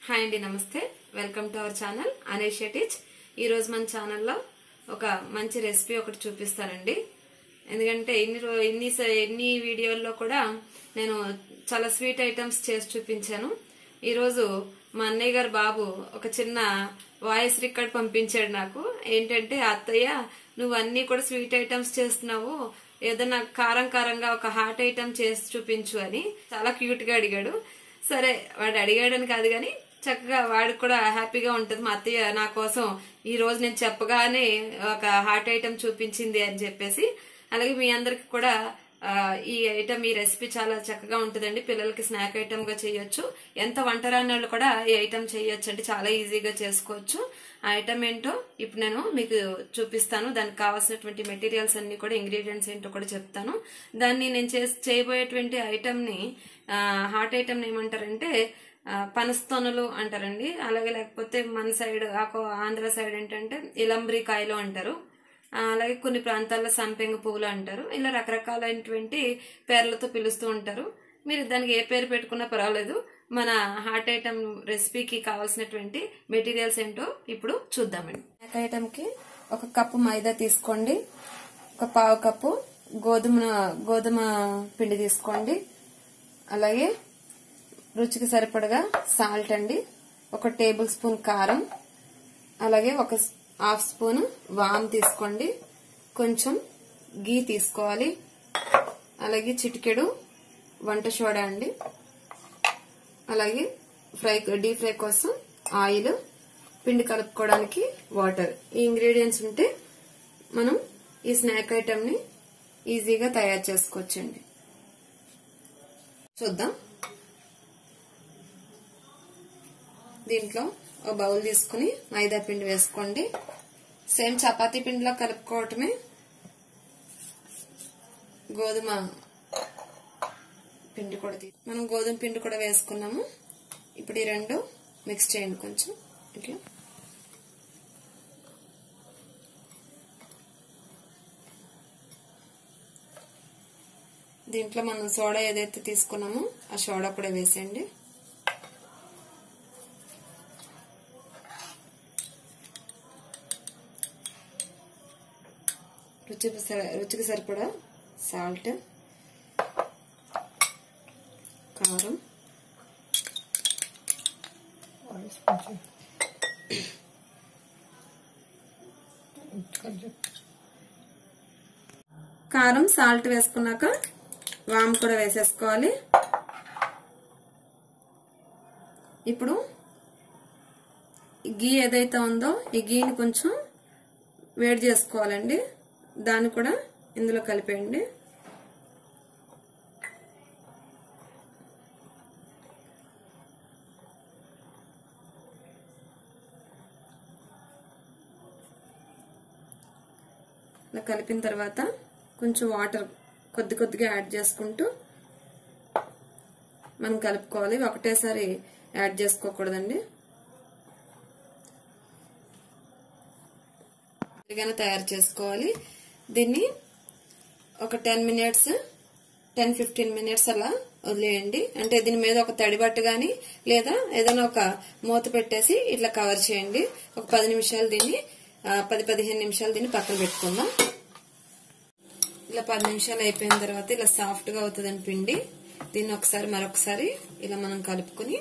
hi అండి నమస్తే welcome to our channel అనేషియా టీచ్ ఈ రోజు మన ఛానల్లో ఒక మంచి రెసిపీ ఒకటి చూపిస్తానండి ఎందుకంటే ఇన్ని రో- ఇన్ని స- ఎన్ని వీడియోల్లో కూడా నేను చాలా స్వీట్ ఐటమ్స్ చేసి చూపించాను ఈరోజు మా అన్నయ్య గారు బాబు ఒక చిన్న వాయిస్ రికార్డ్ పంపించాడు నాకు ఏంటంటే అత్తయ్య నువ్వు అన్ని కూడా స్వీట్ ఐటమ్స్ చేస్తున్నావు ఏదైనా కారం కారంగా ఒక హాట్ ఐటమ్ చేసి చూపించు అని చాలా క్యూట్ గా అడిగాడు సరే వాడు అడిగాడని కాదు కానీ చక్కగా వాడికి కూడా హ్యాపీగా ఉంటుంది మా అత్తయ్య నా కోసం ఈ రోజు నేను చెప్పగానే ఒక హాట్ ఐటమ్ చూపించింది అని చెప్పేసి అలాగే మీ అందరికి కూడా ఆ, ఈ ఐటమ్ ఈ రెసిపీ చాలా చక్కగా ఉంటుందండి పిల్లలకి స్నాక్ ఐటమ్ గా చేయొచ్చు ఎంత వంట రాని వాళ్ళు కూడా ఈ ఐటమ్ చేయొచ్చు అండి చాలా ఈజీగా చేసుకోవచ్చు ఆ ఐటమ్ ఏంటో ఇప్పుడు నేను మీకు చూపిస్తాను దానికి కావాల్సినటువంటి మెటీరియల్స్ అన్ని కూడా ఇంగ్రీడియంట్స్ ఏంటో కూడా చెప్తాను దాన్ని నేను చేసి చేయబోయేటువంటి ఐటమ్ ని హాట్ ఐటమ్ ఏమంటారంటే ఆ, పనస్తొనలు అంటారండి అలాగే లేకపోతే మన సైడ్ ఆంధ్ర సైడ్ ఏంటంటే ఇలంబ్రి కాయలు అంటారు ఆ, అలాగే కొన్ని ప్రాంతాల్లో సంపెంగ పువ్వులు అంటారు ఇలా రకరకాలైనటువంటి పేర్లతో పిలుస్తూ ఉంటారు మీరు దానికి ఏ పేరు పెట్టుకున్నా పర్వాలేదు మన హాట్ ఐటమ్ రెసిపీకి కావాల్సినటువంటి మెటీరియల్స్ ఏంటో ఇప్పుడు చూద్దామండి హాట్ ఐటమ్కి ఒక కప్పు మైదా తీసుకోండి ఒక పావు కప్పు గోధుమ గోధుమ పిండి తీసుకోండి అలాగే రుచికి సరిపడగా సాల్ట్ అండి ఒక టేబుల్ స్పూన్ కారం అలాగే ఒక హాఫ్ స్పూన్ వామ్ తీసుకోండి కొంచెం గీ తీసుకోవాలి అలాగే చిటికెడు వంట సోడా అండి అలాగే ఫ్రై డీప్ ఫ్రై కోసం ఆయిల్ పిండి కలుపుకోవడానికి వాటర్ ఈ ఇంగ్రీడియంట్స్ ఉంటే మనం ఈ స్నాక్ ఐటమ్ ని ఈజీగా తయారు చేసుకోవచ్చండి చూద్దాం దీంట్లో ఒక బౌల్ తీసుకుని మైదా పిండి వేసుకోండి సేమ్ చపాతీ పిండిలో కలుపుకోవటమే గోధుమ పిండి కూడా తీ- మనం గోధుమ పిండి కూడా వేసుకున్నాము ఇప్పుడు ఈ రెండు మిక్స్ చేయండి కొంచెం ఇట్లా దీంట్లో మనం సోడా ఏదైతే తీసుకున్నామో ఆ సోడా కూడా వేసేయండి రుచికి సరి- రుచికి సరిపడా సాల్ట్ కారం కారం సాల్ట్ వేసుకున్నాక వామ్ కూడా వేసేసుకోవాలి ఇప్పుడు ఈ గీ ఏదైతే ఉందో ఈ గీని కొంచెం వేడి చేసుకోవాలండి దాన్ని కూడా ఇందులో కలిపేయండి ఇలా కలిపిన తర్వాత కొంచెం వాటర్ కొద్ది కొద్దిగా యాడ్ చేసుకుంటూ మనం కలుపుకోవాలి ఒకటేసారి యాడ్ చేసుకోకూడదండి ఇలాగైనా తయారు చేసుకోవాలి దీన్ని ఒక ten minutes ten fifteen minutes అలా వదిలేయండి అంటే దీని మీద ఒక తడిబట్టు గాని లేదా ఏదైనా ఒక మూత పెట్టేసి ఇట్లా కవర్ చేయండి ఒక పది నిమిషాలు దీన్ని ఆ, పది పదిహేను నిమిషాలు దీన్ని పక్కన పెట్టుకుందాం ఇలా పది నిమిషాలు అయిపోయిన తర్వాత ఇలా సాఫ్ట్ గా అవుతుందని పిండి దీన్ని ఒకసారి మరొకసారి ఇలా మనం కలుపుకుని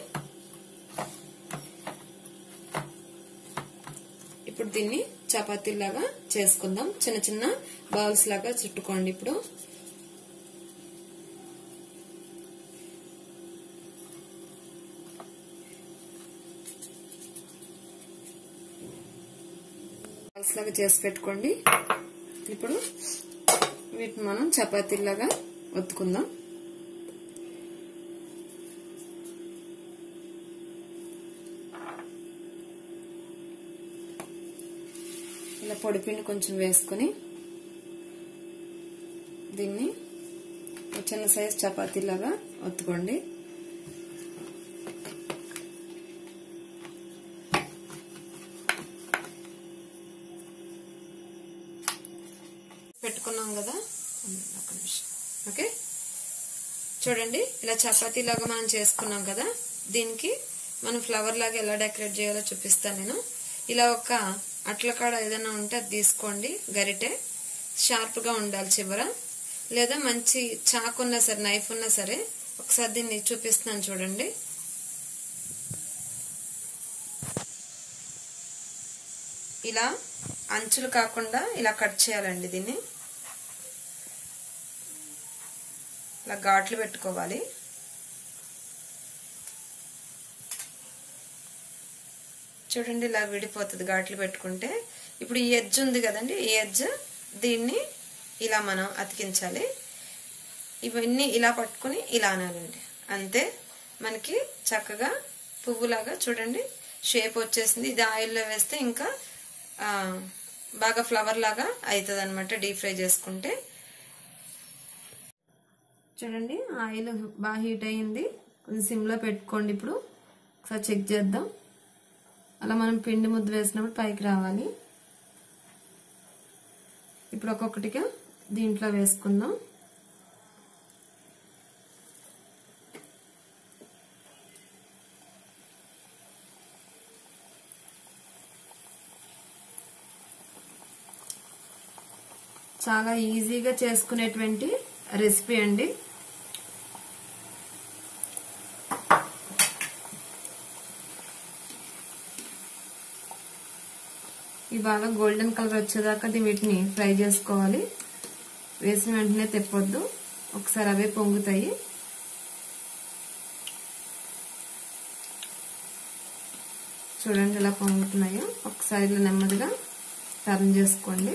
ఇప్పుడు దీన్ని చపాతీలాగా చేసుకుందాం చిన్న చిన్న బౌల్స్ లాగా చుట్టుకోండి ఇప్పుడు బౌల్స్ లాగా చేసి పెట్టుకోండి ఇప్పుడు వీటిని మనం చపాతీలాగా ఒత్తుకుందాం ఇలా పొడిపిండి కొంచెం వేసుకుని దీన్ని ఒక చిన్న సైజ్ చపాతీలాగా ఒత్తుకోండి పెట్టుకున్నాం కదా ఒక నిమిషం ఓకే చూడండి ఇలా చపాతీలాగా మనం చేసుకున్నాం కదా దీనికి మనం ఫ్లవర్ లాగా ఎలా డెకరేట్ చేయాలో చూపిస్తాను నేను ఇలా ఒక అట్ల కాడ ఏదైనా ఉంటే అది తీసుకోండి గరిటె షార్ప్గా ఉండాలి చివర లేదా మంచి చాకు ఉన్నా సరే నైఫ్ ఉన్నా సరే ఒకసారి దీన్ని చూపిస్తున్నాను చూడండి ఇలా అంచులు కాకుండా ఇలా కట్ చేయాలండి దీన్ని ఇలా ఘాట్లు పెట్టుకోవాలి చూడండి ఇలా విడిపోతుంది ఘాట్లు పెట్టుకుంటే ఇప్పుడు ఈ ఎడ్జ్ ఉంది కదండి ఈ ఎడ్జ్ దీన్ని ఇలా మనం అతికించాలి ఇవన్నీ ఇలా పట్టుకుని ఇలా అనాలండి అంతే మనకి చక్కగా పువ్వులాగా చూడండి షేప్ వచ్చేసింది ఇది ఆయిల్లో వేస్తే ఇంకా బాగా ఫ్లవర్ లాగా అవుతుంది అనమాట డీప్ ఫ్రై చేసుకుంటే చూడండి ఆయిల్ బాగా హీట్ అయ్యింది కొంచెం సిమ్లో పెట్టుకోండి ఇప్పుడు ఒకసారి చెక్ చేద్దాం అలా మనం పిండి ముద్ద వేసినప్పుడు పైకి రావాలి ఇప్పుడు ఒక్కొక్కటిగా దీంట్లో వేసుకుందాం చాలా ఈజీగా చేసుకునేటువంటి రెసిపీ అండి ఇవి బాగా గోల్డెన్ కలర్ వచ్చేదాకా వీటిని ఫ్రై చేసుకోవాలి వేసిన వెంటనే తెప్పొద్దు ఒకసారి అవే పొంగుతాయి చూడండి ఇలా పొంగుతున్నాయో ఒకసారి ఇలా నెమ్మదిగా టర్న్ చేసుకోండి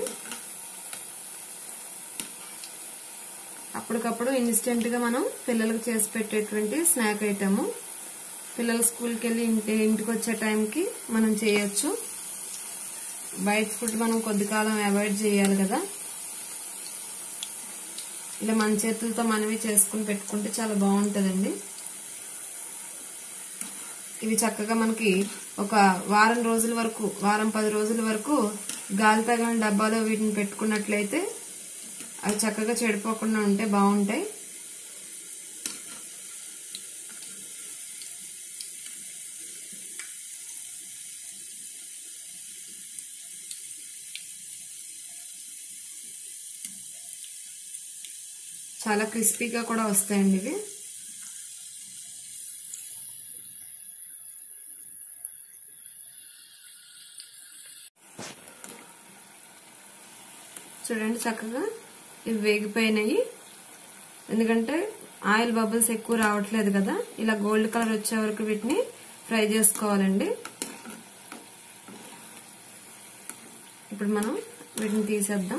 అప్పటికప్పుడు ఇన్స్టెంట్గా మనం పిల్లలకు చేసి పెట్టేటువంటి స్నాక్ ఐటము పిల్లలు స్కూల్కి వెళ్ళి ఇంటి ఇంటికి వచ్చే టైంకి మనం చేయొచ్చు బయట ఫుడ్ మనం కొద్ది కాలం అవాయిడ్ చేయాలి కదా ఇలా మన చేతులతో మనమే చేసుకుని పెట్టుకుంటే చాలా బాగుంటుందండి ఇవి చక్కగా మనకి ఒక వారం రోజుల వరకు వారం పది రోజుల వరకు గాలి తగిన డబ్బాలో వీటిని పెట్టుకున్నట్లయితే అవి చక్కగా చెడిపోకుండా ఉంటే బాగుంటాయి చాలా క్రిస్పీగా కూడా వస్తాయండి ఇవి చూడండి చక్కగా ఇవి వేగిపోయినాయి ఎందుకంటే ఆయిల్ బబుల్స్ ఎక్కువ రావట్లేదు కదా ఇలా గోల్డ్ కలర్ వచ్చే వరకు వీటిని ఫ్రై చేసుకోవాలండి ఇప్పుడు మనం వీటిని తీసేద్దాం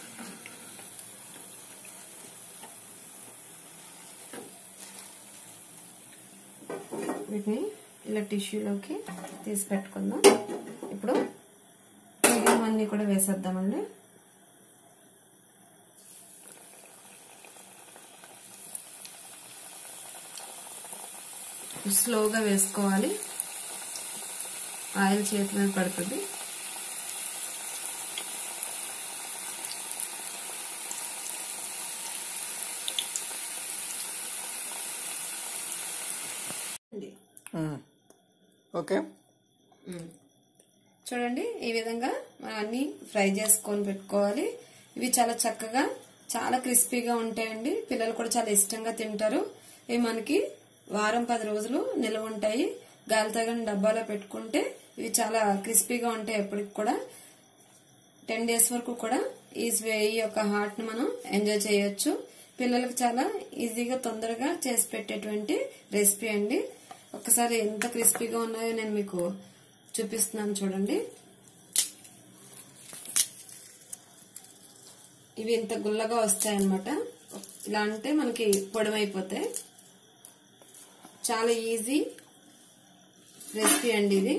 వీటిని ఇలా టిష్యూలోకి తీసి పెట్టుకుందాం ఇప్పుడు మిగిలినవన్నీ కూడా వేసేద్దామండి స్లోగా వేసుకోవాలి ఆయిల్ చేతి మీద పడుతుంది ఓకే చూడండి ఈ విధంగా మనం అన్ని ఫ్రై చేసుకొని పెట్టుకోవాలి ఇవి చాలా చక్కగా చాలా క్రిస్పీగా ఉంటాయండి పిల్లలు కూడా చాలా ఇష్టంగా తింటారు ఇవి మనకి వారం పది రోజులు నిల్వ ఉంటాయి గాలి తగిన డబ్బాలో పెట్టుకుంటే ఇవి చాలా క్రిస్పీగా ఉంటాయి ఎప్పటికి కూడా టెన్ డేస్ వరకు కూడా ఈ ఈ యొక్క హార్ట్ ని మనం ఎంజాయ్ చేయొచ్చు పిల్లలకు చాలా ఈజీగా తొందరగా చేసి పెట్టేటువంటి రెసిపీ అండి ఒకసారి ఎంత క్రిస్పీగా ఉన్నాయో నేను మీకు చూపిస్తున్నాను చూడండి ఇవి ఇంత గుల్లగా వస్తాయన్నమాట ఇలా అంటే మనకి పొడమైపోతాయి చాలా ఈజీ రెసిపీ అండి ఇది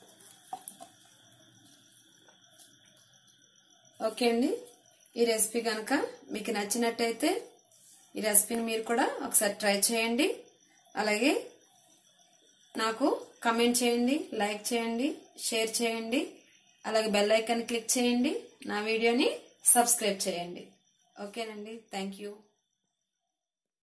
ఓకే అండి ఈ రెసిపీ కనుక మీకు నచ్చినట్టయితే ఈ రెసిపీని మీరు కూడా ఒకసారి ట్రై చేయండి అలాగే నాకు కమెంట్ చేయండి లైక్ చేయండి షేర్ చేయండి అలాగే బెల్ ఐకాన్ క్లిక్ చేయండి నా వీడియోని సబ్స్క్రైబ్ చేయండి ఓకేనండి థ్యాంక్ యూ